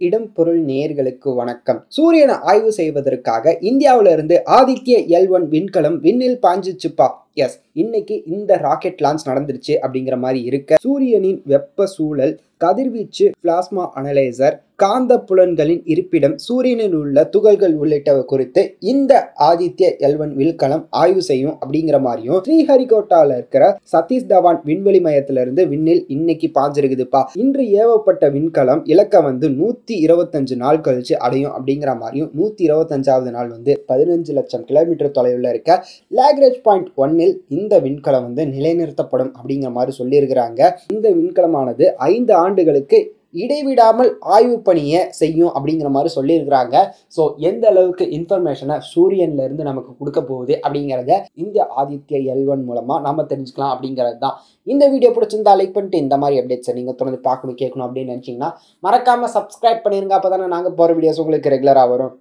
இடம் பொருள் நேர்களுக்கு வணக்கம் சூரியனை ஆய்வு செய்வதற்காக இந்தியாவில இருந்து ஆதித்ய எல் ஒன் விண்கலம் விண்ணில் பாஞ்சிச்சுப்பா எஸ் இன்னைக்கு இந்த ராக்கெட் லான்ச் நடந்துருச்சு அப்படிங்கிற மாதிரி இருக்க சூரியனின் வெப்ப சூழல் கதிர்வீச்சு பிளாஸ்மா அனலைசர் காந்த புலன்களின் இருப்பிடம் சூரியனில் உள்ள துகள்கள் உள்ளிட்டவை குறித்து இந்த ஆதித்ய எல்வன் விண்கலம் ஆய்வு செய்யும் அப்படிங்கிற மாதிரியும் ஸ்ரீஹரிகோட்டால இருக்கிற சதீஷ் தவான் விண்வெளி மையத்திலிருந்து விண்ணில் இன்னைக்கு பாஞ்சிருக்குதுப்பா இன்று ஏவப்பட்ட விண்கலம் இலக்க வந்து நூத்தி இருபத்தஞ்சு நாள் கழிச்சு அடையும் அப்படிங்கிற மாதிரியும் நூத்தி இருபத்தஞ்சாவது நாள் வந்து பதினஞ்சு லட்சம் கிலோமீட்டர் தொலைவில் இருக்க லேக்ரேஜ் பாயிண்ட் ஒன்னில் இந்த விண்கலம் வந்து நிலைநிறுத்தப்படும் அப்படிங்கிற மாதிரி சொல்லியிருக்கிறாங்க இந்த விண்கலமானது ஐந்து ஆண்டுகளுக்கு இடைவிடாமல் ஆய்வு பணியை செய்யும் அப்படிங்கிற மாதிரி சொல்லியிருக்கிறாங்க ஸோ எந்த அளவுக்கு இன்ஃபர்மேஷனை சூரியன்ல இருந்து நமக்கு கொடுக்க போகுது அப்படிங்கிறத இந்த ஆதித்ய எல்வன் மூலமா நாம தெரிஞ்சுக்கலாம் அப்படிங்கிறது தான் இந்த வீடியோ பிடிச்சிருந்தா லைக் பண்ணிட்டு இந்த மாதிரி அப்டேட்ஸை நீங்கள் தொடர்ந்து பார்க்கணும் கேட்கணும் அப்படின்னு நினச்சிங்கன்னா மறக்காம சப்ஸ்கிரைப் பண்ணிருங்க அப்போ தானே நாங்கள் போகிற வீடியோஸ் உங்களுக்கு ரெகுலராக வரும்